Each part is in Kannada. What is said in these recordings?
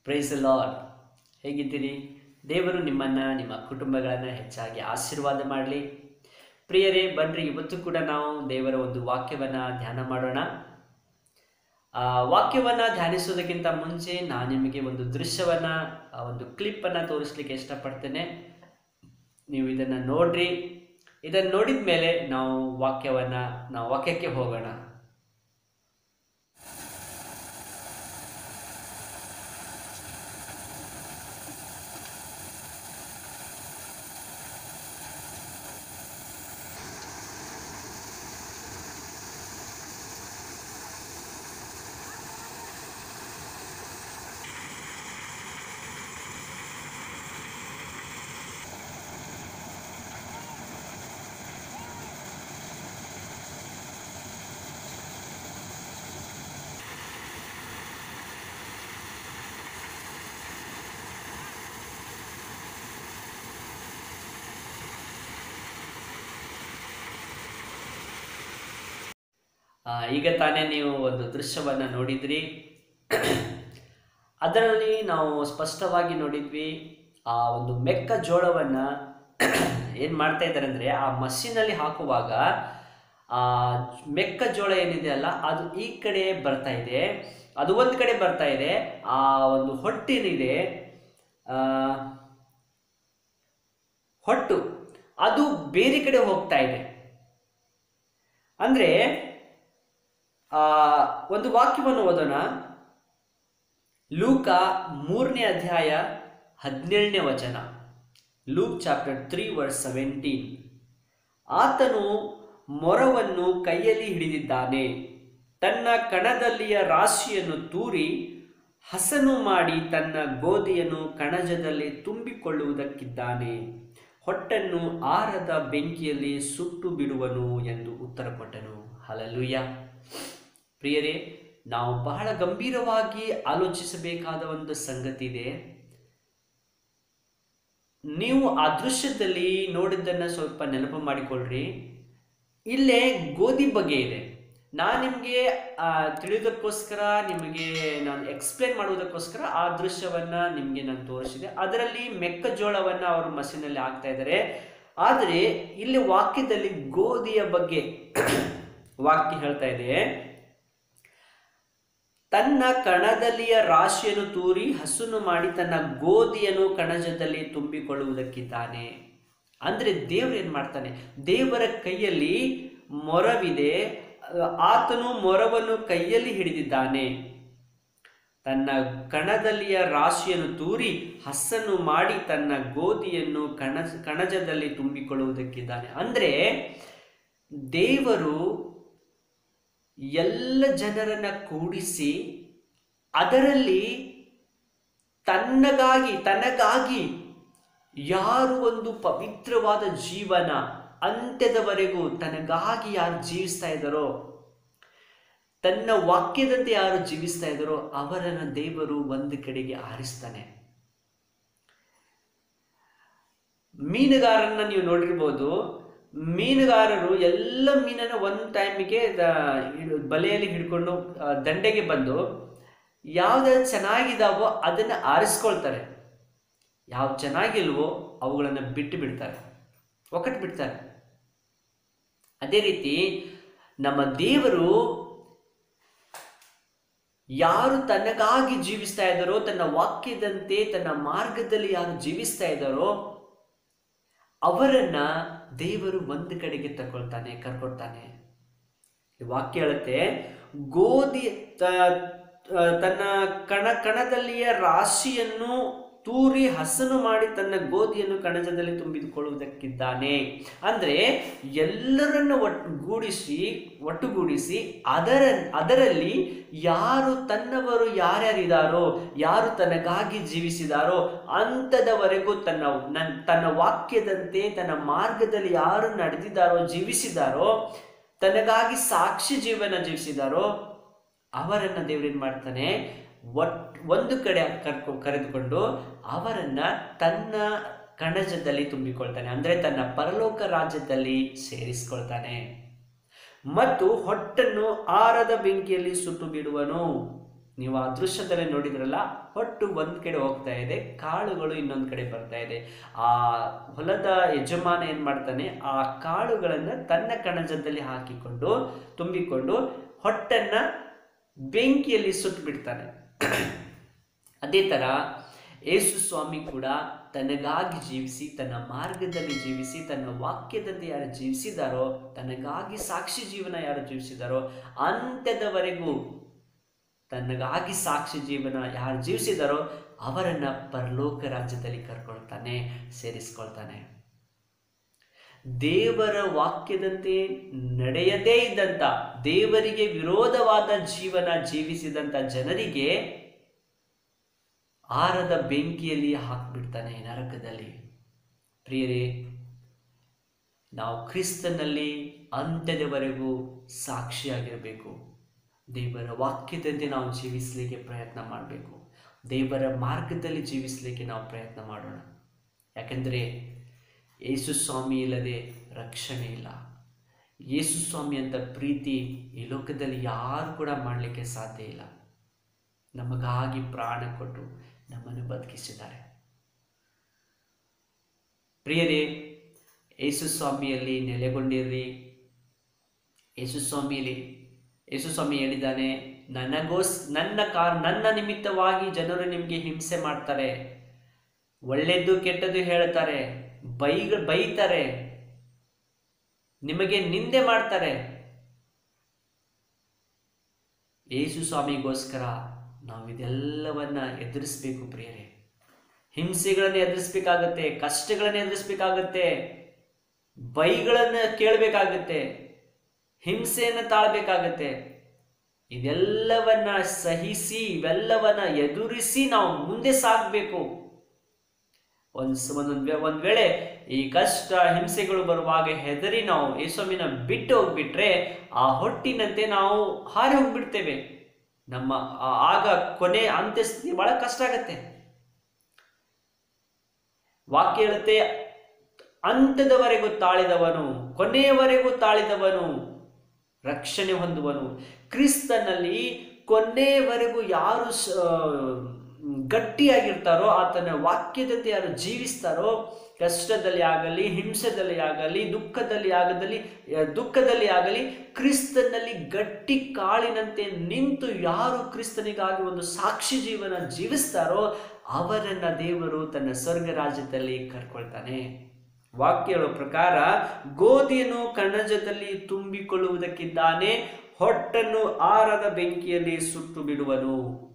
ಪ್ರೈಸ್ ಲಾರ್ಡ್ ಹೇಗಿದ್ದೀರಿ ದೇವರು ನಿಮ್ಮನ್ನು ನಿಮ್ಮ ಕುಟುಂಬಗಳನ್ನು ಹೆಚ್ಚಾಗಿ ಆಶೀರ್ವಾದ ಮಾಡಲಿ ಪ್ರಿಯರೇ ಬನ್ರಿ ಇವತ್ತು ಕೂಡ ನಾವು ದೇವರ ಒಂದು ವಾಕ್ಯವನ್ನು ಧ್ಯಾನ ಮಾಡೋಣ ಆ ವಾಕ್ಯವನ್ನು ಧ್ಯಾನಿಸೋದಕ್ಕಿಂತ ಮುಂಚೆ ನಾನು ನಿಮಗೆ ಒಂದು ದೃಶ್ಯವನ್ನು ಆ ಒಂದು ಕ್ಲಿಪ್ಪನ್ನು ತೋರಿಸ್ಲಿಕ್ಕೆ ಇಷ್ಟಪಡ್ತೇನೆ ನೀವು ಇದನ್ನು ನೋಡ್ರಿ ಇದನ್ನು ನೋಡಿದ ಮೇಲೆ ನಾವು ವಾಕ್ಯವನ್ನು ನಾವು ವಾಕ್ಯಕ್ಕೆ ಹೋಗೋಣ ಆ, ಈಗ ತಾನೇ ನೀವು ಒಂದು ದೃಶ್ಯವನ್ನು ನೋಡಿದ್ರಿ ಅದರಲ್ಲಿ ನಾವು ಸ್ಪಷ್ಟವಾಗಿ ನೋಡಿದ್ವಿ ಆ ಒಂದು ಮೆಕ್ಕೆಜೋಳವನ್ನು ಏನು ಮಾಡ್ತಾ ಇದ್ದಾರೆ ಅಂದರೆ ಆ ಮಷೀನಲ್ಲಿ ಹಾಕುವಾಗ ಆ ಮೆಕ್ಕೆಜೋಳ ಏನಿದೆ ಅಲ್ಲ ಅದು ಈ ಕಡೆ ಬರ್ತಾ ಇದೆ ಅದು ಒಂದು ಕಡೆ ಬರ್ತಾ ಇದೆ ಆ ಒಂದು ಹೊಟ್ಟೇನಿದೆ ಆ, ಹೊಟ್ಟು ಅದು ಬೇರೆ ಕಡೆ ಹೋಗ್ತಾ ಇದೆ ಅಂದರೆ ಆ ಒಂದು ವಾಕ್ಯವನ್ನು ಓದೋಣ ಲೂಕ ಮೂರನೇ ಅಧ್ಯಾಯ ಹದಿನೇಳನೇ ವಚನ Luke chapter three verse seventeen ಆತನು ಮೊರವನ್ನು ಕೈಯಲ್ಲಿ ಹಿಡಿದಿದ್ದಾನೆ ತನ್ನ ಕಣದಲ್ಲಿಯ ರಾಶಿಯನ್ನು ತೂರಿ ಹಸನು ಮಾಡಿ ತನ್ನ ಗೋಧಿಯನ್ನು ಕಣಜದಲ್ಲಿ ತುಂಬಿಕೊಳ್ಳುವುದಕ್ಕಿದ್ದಾನೆ ಹೊಟ್ಟನ್ನು ಆರದ ಬೆಂಕಿಯಲ್ಲಿ ಸುಟ್ಟು ಬಿಡುವನು ಎಂದು ಉತ್ತರ ಕೊಟ್ಟನು ಹಲಲುಯ್ಯ ಪ್ರಿಯರೇ ನಾವು ಬಹಳ ಗಂಭೀರವಾಗಿ ಆಲೋಚಿಸಬೇಕಾದ ಒಂದು ಸಂಗತಿ ಇದೆ ನೀವು ಆ ದೃಶ್ಯದಲ್ಲಿ ನೋಡಿದ್ದನ್ನು ಸ್ವಲ್ಪ ನೆನಪು ಮಾಡಿಕೊಳ್ಳ್ರಿ ಇಲ್ಲೇ ಗೋಧಿ ಬಗ್ಗೆ ಇದೆ ನಾನು ನಿಮಗೆ ತಿಳಿಯೋದಕ್ಕೋಸ್ಕರ ನಿಮಗೆ ನಾನು ಎಕ್ಸ್ಪ್ಲೇನ್ ಮಾಡುವುದಕ್ಕೋಸ್ಕರ ಆ ದೃಶ್ಯವನ್ನು ನಿಮಗೆ ನಾನು ತೋರಿಸಿದೆ ಅದರಲ್ಲಿ ಮೆಕ್ಕೆಜೋಳವನ್ನು ಅವರು ಮಷೀನಲ್ಲಿ ಹಾಕ್ತಾ ಇದ್ದಾರೆ ಆದರೆ ಇಲ್ಲಿ ವಾಕ್ಯದಲ್ಲಿ ಗೋಧಿಯ ಬಗ್ಗೆ ವಾಕ್ಯ ಹೇಳ್ತಾ ಇದೆ ತನ್ನ ಕಣದಲ್ಲಿಯ ರಾಶಿಯನ್ನು ತೂರಿ ಹಸುನು ಮಾಡಿ ತನ್ನ ಗೋಧಿಯನ್ನು ಕಣಜದಲ್ಲಿ ತುಂಬಿಕೊಳ್ಳುವುದಕ್ಕಿದ್ದಾನೆ ಅಂದ್ರೆ ದೇವರು ಏನ್ ಮಾಡ್ತಾನೆ ದೇವರ ಕೈಯಲ್ಲಿ ಮೊರವಿದೆ ಆತನು ಮೊರವನ್ನು ಕೈಯಲ್ಲಿ ಹಿಡಿದಿದ್ದಾನೆ ತನ್ನ ಕಣದಲ್ಲಿಯ ರಾಶಿಯನ್ನು ತೂರಿ ಹಸನ್ನು ಮಾಡಿ ತನ್ನ ಗೋಧಿಯನ್ನು ಕಣಜ ಕಣಜದಲ್ಲಿ ತುಂಬಿಕೊಳ್ಳುವುದಕ್ಕಿದ್ದಾನೆ ಅಂದ್ರೆ ದೇವರು ಎಲ್ಲ ಜನರನ್ನ ಕೂಡಿಸಿ ಅದರಲ್ಲಿ ತನ್ನಗಾಗಿ ತನಗಾಗಿ ಯಾರು ಒಂದು ಪವಿತ್ರವಾದ ಜೀವನ ಅಂತ್ಯದವರೆಗೂ ತನಗಾಗಿ ಯಾರು ಜೀವಿಸ್ತಾ ಇದ್ದಾರೋ ತನ್ನ ವಾಕ್ಯದಂತೆ ಯಾರು ಜೀವಿಸ್ತಾ ಇದ್ದಾರೋ ಅವರನ್ನ ದೇವರು ಒಂದು ಕಡೆಗೆ ಆರಿಸ್ತಾನೆ ಮೀನುಗಾರನ್ನ ನೀವು ನೋಡಿರ್ಬೋದು ಮೀನುಗಾರರು ಎಲ್ಲ ಮೀನನ್ನ ಒಂದು ಟೈಮಿಗೆ ಬಲೆಯಲ್ಲಿ ಹಿಡ್ಕೊಂಡು ಆ, ದಂಡೆಗೆ ಬಂದು ಯಾವ್ದು ಚೆನ್ನಾಗಿದಾವೋ ಅದನ್ನ ಆರಿಸ್ಕೊಳ್ತಾರೆ ಯಾವ್ದು ಚೆನ್ನಾಗಿಲ್ವೋ ಅವುಗಳನ್ನು ಬಿಟ್ಟು ಬಿಡ್ತಾರೆ ಒಕ್ಕಟ್ಟು ಬಿಡ್ತಾರೆ ಅದೇ ರೀತಿ ನಮ್ಮ ದೇವರು ಯಾರು ತನಗಾಗಿ ಜೀವಿಸ್ತಾ ಇದ್ದಾರೋ ತನ್ನ ವಾಕ್ಯದಂತೆ ತನ್ನ ಮಾರ್ಗದಲ್ಲಿ ಯಾರು ಜೀವಿಸ್ತಾ ಇದ್ದಾರೋ ಅವರನ್ನ ದೇವರು ಒಂದು ಕಡೆಗೆ ತಗೊಳ್ತಾನೆ ಕರ್ಕೊಳ್ತಾನೆ ಈ ವಾಕ್ಯ ಹೇಳುತ್ತೆ ಗೋಧಿ ತ- ತ- ತನ್ನ ಕಣ ಕಣದಲ್ಲಿಯ ರಾಶಿಯನ್ನು ತೂರಿ ಹಸನು ಮಾಡಿ ತನ್ನ ಗೋಧಿಯನ್ನು ಕಣಜದಲ್ಲಿ ತುಂಬಿಕೊಳ್ಳುವುದಕ್ಕಿದ್ದಾನೆ ಅಂದ್ರೆ ಎಲ್ಲರನ್ನು ಒಟ್ಟುಗೂಡಿಸಿ ಒಟ್ಟುಗೂಡಿಸಿ ಅದರ ಅದರಲ್ಲಿ ಯಾರು ತನ್ನವರು ಯಾರ್ಯಾರಿದಾರೋ ಯಾರು ತನಗಾಗಿ ಜೀವಿಸಿದಾರೋ ಅಂಥದವರೆಗೂ ತನ್ನ ನನ್ ತನ್ನ ವಾಕ್ಯದಂತೆ ತನ್ನ ಮಾರ್ಗದಲ್ಲಿ ಯಾರು ನಡೆದಿದ್ದಾರೋ ಜೀವಿಸಿದಾರೋ ತನಗಾಗಿ ಸಾಕ್ಷಿ ಜೀವನ ಜೀವಿಸಿದಾರೋ ಅವರನ್ನ ದೇವ್ರೇನ್ ಮಾಡ್ತಾನೆ ಒಟ್ ಒಂದು ಕಡೆ ಕರ್ಕೊ ಕರೆದುಕೊಂಡು ಅವರನ್ನ ತನ್ನ ಕಣಜದಲ್ಲಿ ತುಂಬಿಕೊಳ್ತಾನೆ ಅಂದ್ರೆ ತನ್ನ ಪರಲೋಕ ರಾಜ್ಯದಲ್ಲಿ ಸೇರಿಸ್ಕೊಳ್ತಾನೆ ಮತ್ತು ಹೊಟ್ಟನ್ನು ಆರದ ಬೆಂಕಿಯಲ್ಲಿ ಸುಟ್ಟು ಬಿಡುವನು ನೀವು ಆ ದೃಶ್ಯದಲ್ಲಿ ನೋಡಿದ್ರಲ್ಲ ಹೊಟ್ಟು ಒಂದು ಕಡೆ ಹೋಗ್ತಾ ಇದೆ ಕಾಳುಗಳು ಇನ್ನೊಂದು ಕಡೆ ಬರ್ತಾ ಇದೆ ಆ ಹೊಲದ ಯಜಮಾನ ಏನು ಮಾಡ್ತಾನೆ ಆ ಕಾಳುಗಳನ್ನು ತನ್ನ ಕಣಜದಲ್ಲಿ ಹಾಕಿಕೊಂಡು ತುಂಬಿಕೊಂಡು ಹೊಟ್ಟನ್ನು ಬೆಂಕಿಯಲ್ಲಿ ಸುಟ್ಟು ಬಿಡ್ತಾನೆ ಅದೇ ಥರ ಯೇಸು ಸ್ವಾಮಿ ಕೂಡ ತನಗಾಗಿ ಜೀವಿಸಿ ತನ್ನ ಮಾರ್ಗದಲ್ಲಿ ಜೀವಿಸಿ ತನ್ನ ವಾಕ್ಯದಂತೆ ಯಾರು ಜೀವಿಸಿದಾರೋ ತನಗಾಗಿ ಸಾಕ್ಷಿ ಜೀವನ ಯಾರು ಜೀವಿಸಿದಾರೋ ಅಂತ್ಯದವರೆಗೂ ತನಗಾಗಿ ಸಾಕ್ಷಿ ಜೀವನ ಯಾರು ಜೀವಿಸಿದಾರೋ ಅವರನ್ನ ಪರಲೋಕ ರಾಜ್ಯದಲ್ಲಿ ಕರ್ಕೊಳ್ತಾನೆ ಸೇರಿಸ್ಕೊಳ್ತಾನೆ ದೇವರ ವಾಕ್ಯದಂತೆ ನಡೆಯದೇ ಇದ್ದಂಥ ದೇವರಿಗೆ ವಿರೋಧವಾದ ಜೀವನ ಜೀವಿಸಿದಂಥ ಜನರಿಗೆ ಆರದ ಬೆಂಕಿಯಲ್ಲಿ ಹಾಕ್ಬಿಡ್ತಾನೆ ನರಕದಲ್ಲಿ ಪ್ರಿಯರೇ ನಾವು ಕ್ರಿಸ್ತನಲ್ಲಿ ಅಂತ್ಯದವರೆಗೂ ಸಾಕ್ಷಿಯಾಗಿರಬೇಕು ದೇವರ ವಾಕ್ಯದಂತೆ ನಾವು ಜೀವಿಸಲಿಕ್ಕೆ ಪ್ರಯತ್ನ ಮಾಡಬೇಕು ದೇವರ ಮಾರ್ಗದಲ್ಲಿ ಜೀವಿಸಲಿಕ್ಕೆ ನಾವು ಪ್ರಯತ್ನ ಮಾಡೋಣ ಯಾಕೆಂದರೆ ಯೇಸು ಸ್ವಾಮಿ ಇಲ್ಲದೆ ರಕ್ಷಣೆ ಇಲ್ಲ ಯೇಸು ಸ್ವಾಮಿ ಅಂತ ಪ್ರೀತಿ ಈ ಲೋಕದಲ್ಲಿ ಯಾರು ಕೂಡ ಮಾಡಲಿಕ್ಕೆ ಸಾಧ್ಯ ಇಲ್ಲ ನಮಗಾಗಿ ಪ್ರಾಣ ಕೊಟ್ಟು ನಮ್ಮನ್ನು ಬದುಕಿಸಿದ್ದಾರೆ ಪ್ರಿಯರೇ ಯೇಸು ಸ್ವಾಮಿಯಲ್ಲಿ ನೆಲೆಗೊಂಡಿರ್ರಿ ಯೇಸು ಸ್ವಾಮಿಯಲ್ಲಿ ಯೇಸು ಸ್ವಾಮಿ ಹೇಳಿದ್ದಾನೆ ನನಗೋಸ್ ನನ್ನ ಕಾರ್ ನನ್ನ ನಿಮಿತ್ತವಾಗಿ ಜನರು ನಿಮಗೆ ಹಿಂಸೆ ಮಾಡ್ತಾರೆ ಒಳ್ಳೆದ್ದು ಕೆಟ್ಟದ್ದು ಹೇಳ್ತಾರೆ ಬೈ ಬೈತಾರೆ ನಿಮಗೆ ನಿಂದೆ ಮಾಡ್ತಾರೆ ಯೇಸು ಸ್ವಾಮಿಗೋಸ್ಕರ ನಾವು ಇದೆಲ್ಲವನ್ನ ಎದುರಿಸ್ಬೇಕು ಪ್ರಿಯರೇ ಹಿಂಸೆಗಳನ್ನು ಎದುರಿಸ್ಬೇಕಾಗತ್ತೆ ಕಷ್ಟಗಳನ್ನು ಎದುರಿಸ್ಬೇಕಾಗತ್ತೆ ಬೈಗಳನ್ನು ಕೇಳಬೇಕಾಗತ್ತೆ ಹಿಂಸೆಯನ್ನು ತಾಳ್ಬೇಕಾಗತ್ತೆ ಇದೆಲ್ಲವನ್ನ ಸಹಿಸಿ ಇವೆಲ್ಲವನ್ನ ಎದುರಿಸಿ ನಾವು ಮುಂದೆ ಸಾಗಬೇಕು ಒಂದು ಒಂದೊಂದು ಒಂದು ವೇಳೆ ಈ ಕಷ್ಟ ಹಿಂಸೆಗಳು ಬರುವಾಗ ಹೆದರಿ ನಾವು ಯೇಸ್ವಾಮಿನ ಬಿಟ್ಟು ಹೋಗ್ಬಿಟ್ರೆ ಆ ಹೊಟ್ಟಿನಂತೆ ನಾವು ಹಾರಿ ಹೋಗ್ಬಿಡ್ತೇವೆ ನಮ್ಮ ಆ- ಆಗ ಕೊನೆ ಅಂತ್ಯಸ್ಥಿತಿ ಬಹಳ ಕಷ್ಟ ಆಗತ್ತೆ ವಾಕ್ಯ ಹೇಳುತ್ತೆ ಅಂತ್ಯದವರೆಗೂ ತಾಳಿದವನು ಕೊನೆಯವರೆಗೂ ತಾಳಿದವನು ರಕ್ಷಣೆ ಹೊಂದುವನು ಕ್ರಿಸ್ತನಲ್ಲಿ ಕೊನೆಯವರೆಗೂ ಯಾರು ಸ- ಗಟ್ಟಿಯಾಗಿರ್ತಾರೋ ಆತನ ವಾಕ್ಯದಂತೆ ಯಾರು ಜೀವಿಸ್ತಾರೋ ಕಷ್ಟದಲ್ಲಿ ಆಗಲಿ ಹಿಂಸೆದಲ್ಲಿ ಆಗಲಿ ದುಃಖದಲ್ಲಿ ಆಗದಲ್ಲಿ ದುಃಖದಲ್ಲಿ ಆಗಲಿ ಕ್ರಿಸ್ತನಲ್ಲಿ ಗಟ್ಟಿ ಕಾಳಿನಂತೆ ನಿಂತು ಯಾರು ಕ್ರಿಸ್ತನಿಗಾಗಿ ಒಂದು ಸಾಕ್ಷಿ ಜೀವನ ಜೀವಿಸ್ತಾರೋ ಅವರನ್ನ ದೇವರು ತನ್ನ ಸ್ವರ್ಗ ರಾಜ್ಯದಲ್ಲಿ ಕರ್ಕೊಳ್ತಾನೆ ವಾಕ್ಯ ಹೇಳೋ ಪ್ರಕಾರ ಗೋಧಿಯನ್ನು ಕಣಜದಲ್ಲಿ ತುಂಬಿಕೊಳ್ಳುವುದಕ್ಕಿದ್ದಾನೆ ಹೊಟ್ಟನ್ನು ಆರದ ಬೆಂಕಿಯಲ್ಲಿ ಸುಟ್ಟು ಬಿಡುವನು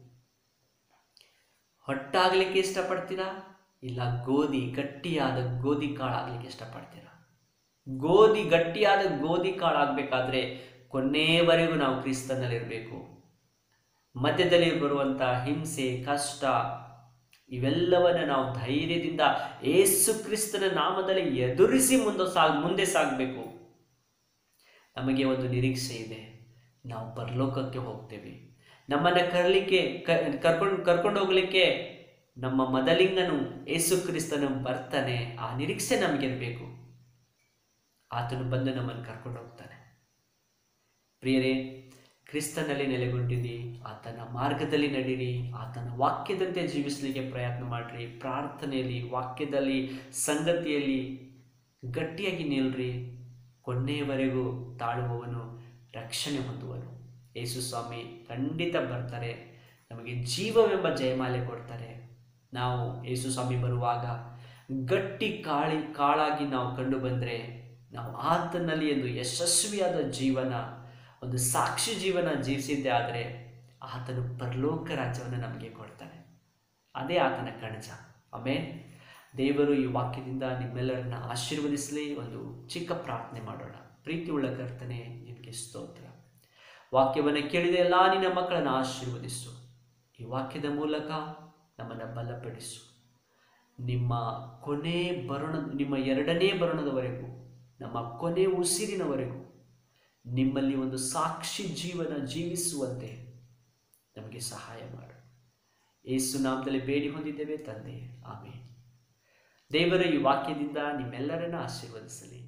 ಹೊಟ್ಟಾಗ್ಲಿಕ್ಕೆ ಇಷ್ಟಪಡ್ತೀರಾ ಇಲ್ಲ ಗೋಧಿ ಗಟ್ಟಿಯಾದ ಗೋಧಿ ಕಾಳಾಗ್ಲಿಕ್ಕೆ ಇಷ್ಟಪಡ್ತೀರಾ ಗೋಧಿ ಗಟ್ಟಿಯಾದ ಗೋಧಿ ಕಾಳಾಗಬೇಕಾದ್ರೆ ಕೊನೆಯವರೆಗೂ ನಾವು ಕ್ರಿಸ್ತನಲ್ಲಿರಬೇಕು ಮಧ್ಯದಲ್ಲಿ ಬರುವಂಥ ಹಿಂಸೆ ಕಷ್ಟ ಇವೆಲ್ಲವನ್ನ ನಾವು ಧೈರ್ಯದಿಂದ ಏಸು ಕ್ರಿಸ್ತನ ನಾಮದಲ್ಲಿ ಎದುರಿಸಿ ಮುಂದೆ ಸಾಗ್ ಮುಂದೆ ಸಾಗಬೇಕು ನಮಗೆ ಒಂದು ನಿರೀಕ್ಷೆ ಇದೆ ನಾವು ಪರಲೋಕಕ್ಕೆ ಹೋಗ್ತೇವೆ ನಮ್ಮನ್ನು ಕರಲಿಕ್ಕೆ ಕರ್ಕೊಂಡು ಕರ್ಕೊಂಡು ಹೋಗ್ಲಿಕ್ಕೆ ನಮ್ಮ ಮದಲಿಂಗನು ಏಸು ಕ್ರಿಸ್ತನು ಬರ್ತಾನೆ ಆ ನಿರೀಕ್ಷೆ ನಮಗಿರಬೇಕು ಆತನು ಬಂದು ನಮ್ಮನ್ನು ಕರ್ಕೊಂಡು ಹೋಗ್ತಾನೆ ಪ್ರಿಯರೇ ಕ್ರಿಸ್ತನಲ್ಲಿ ನೆಲೆಗೊಂಡಿರಿ ಆತನ ಮಾರ್ಗದಲ್ಲಿ ನಡೀರಿ ಆತನ ವಾಕ್ಯದಂತೆ ಜೀವಿಸಲಿಕ್ಕೆ ಪ್ರಯತ್ನ ಮಾಡಿರಿ ಪ್ರಾರ್ಥನೆಯಲ್ಲಿ ವಾಕ್ಯದಲ್ಲಿ ಸಂಗತಿಯಲ್ಲಿ ಗಟ್ಟಿಯಾಗಿ ನಿಲ್ರಿ ಕೊನೆಯವರೆಗೂ ತಾಳುವವನು ರಕ್ಷಣೆ ಹೊಂದುವನು ಯೇಸು ಸ್ವಾಮಿ ಖಂಡಿತ ಬರ್ತಾರೆ ನಮಗೆ ಜೀವವೆಂಬ ಜಯಮಾಲೆ ಕೊಡ್ತಾರೆ ನಾವು ಯೇಸು ಸ್ವಾಮಿ ಬರುವಾಗ ಗಟ್ಟಿ ಕಾಳಿ ಕಾಳಾಗಿ ನಾವು ಕಂಡು ಬಂದರೆ ನಾವು ಆತನಲ್ಲಿ ಒಂದು ಯಶಸ್ವಿಯಾದ ಜೀವನ ಒಂದು ಸಾಕ್ಷಿ ಜೀವನ ಜೀವಿಸಿದ್ದೇ ಆದರೆ ಆತನು ಪರಲೋಕ ರಾಜ್ಯವನ್ನು ನಮಗೆ ಕೊಡ್ತಾನೆ ಅದೇ ಆತನ ಕಣಜ ಆಮೇಲೆ ದೇವರು ಈ ವಾಕ್ಯದಿಂದ ನಿಮ್ಮೆಲ್ಲರನ್ನ ಆಶೀರ್ವದಿಸಲಿ ಒಂದು ಚಿಕ್ಕ ಪ್ರಾರ್ಥನೆ ಮಾಡೋಣ ಪ್ರೀತಿಯುಳ್ಳ ಕರ್ತನೆ ನಿನಗೆ ಸ್ತೋತ್ರ ವಾಕ್ಯವನ್ನು ಕೇಳಿದ ಎಲ್ಲ ನಿನ್ನ ಮಕ್ಕಳನ್ನು ಆಶೀರ್ವದಿಸು ಈ ವಾಕ್ಯದ ಮೂಲಕ ನಮ್ಮನ್ನು ಬಲಪಡಿಸು ನಿಮ್ಮ ಕೊನೆ ಬರೋಣ ನಿಮ್ಮ ಎರಡನೇ ಬರೋಣದವರೆಗೂ ನಮ್ಮ ಕೊನೆ ಉಸಿರಿನವರೆಗೂ ನಿಮ್ಮಲ್ಲಿ ಒಂದು ಸಾಕ್ಷಿ ಜೀವನ ಜೀವಿಸುವಂತೆ ನಮಗೆ ಸಹಾಯ ಮಾಡು ಏಸು ನಾಮದಲ್ಲಿ ಬೇಡಿ ಹೊಂದಿದ್ದೇವೆ ತಂದೆ ಆಮೇಲೆ ದೇವರ ಈ ವಾಕ್ಯದಿಂದ ನಿಮ್ಮೆಲ್ಲರನ್ನ ಆಶೀರ್ವದಿಸಲಿ